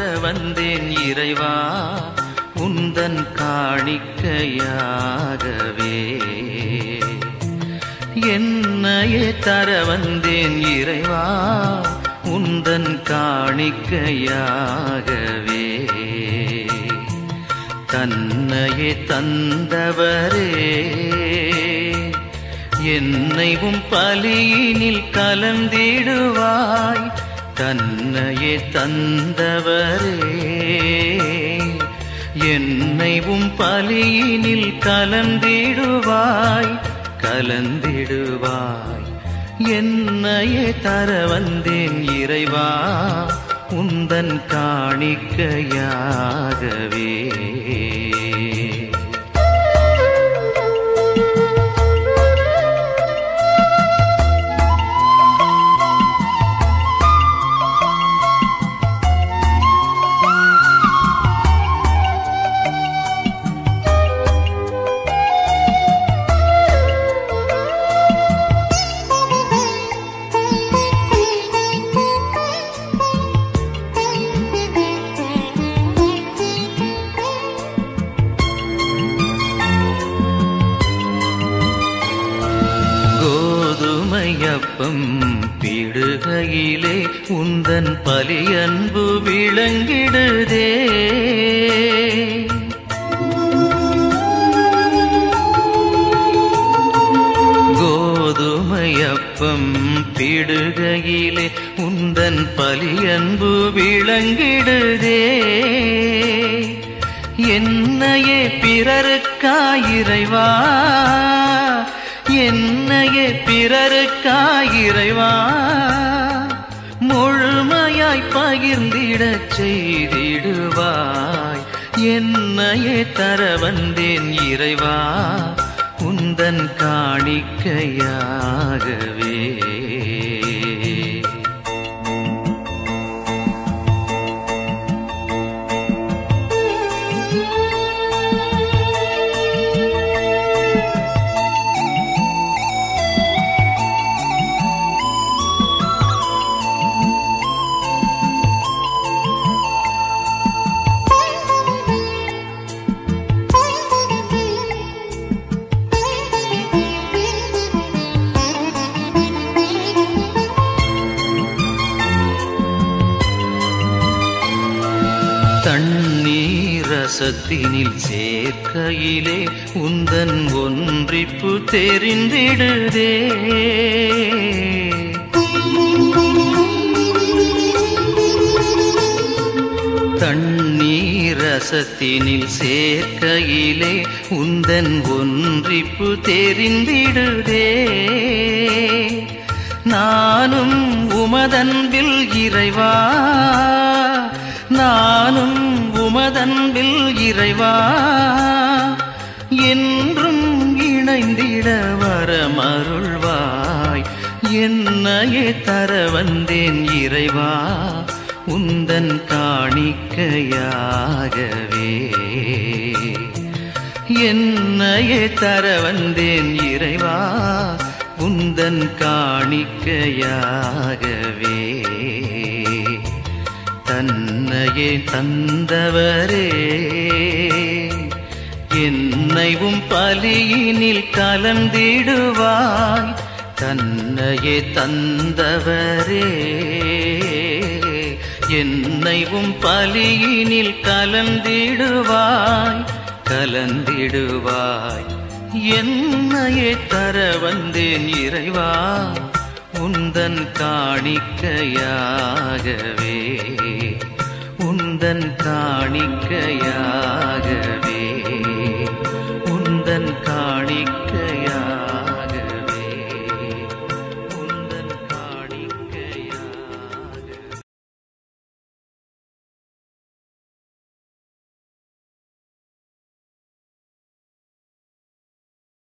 வந்தேன் இறைவா உந்தன் காணிக்கையாகவே என்னையே தர வந்தேன் இறைவா உந்தன் காணிக்கையாகவே தன்னையே தந்தவரே என்னைவும் பலியினில் கலந்திடுவாய் தன்னையே தந்தவரே என்னைவும் பலியினில் கலந்திடுவாய் கலந்திடுவாய் என்னையே தர வந்தேன் இறைவா உந்தன் காணிக்கையாகவே கோதுமையப்பம் பிடுகையிலே உந்தன் பலியன்பு விளங்கிடுதே கோதுமையப்பம் பிடுகையிலே உந்தன் பலியன்பு விளங்கிடுதே என்னையே பிறருக்காயிரைவா என்னையே பிறருக்காயிரைவா முழுமையாய் பகிர்ந்திடச் செய்திடுவாய் என்னையே தர வந்தேன் இறைவா உந்தன் காணிக்கையாகவே தண்ணீர் ரசத்தினில் சேர்க்கையிலே உந்தன் ஒன்றிப்பு தெரிந்திடுதே தண்ணீர் ரசத்தினில் சேர்க்கையிலே உந்தன் ஒன்றிப்பு தெரிந்திடுதே நானும் உமதன்பில் இறைவா நானும் உமதன்பில் இறைவா என்றும் இணைந்திட வரமருள்வாய் என்னையே தர வந்தேன் இறைவா உந்தன் காணிக்கையாகவே என்னையே தர வந்தேன் இறைவா உந்தன் காணிக்கையாகவே தன்னையே தந்தவரே என்னைவும் பலியினில் கலந்திடுவாய் தன்னையே தந்தவரே என்னைவும் பலியினில் கலந்திடுவாய் கலந்திடுவாய் என்னையே தர வந்தேன் இறைவா உந்தன் காணிக்கையாகவே உந்தன் காணிக்கையாகவே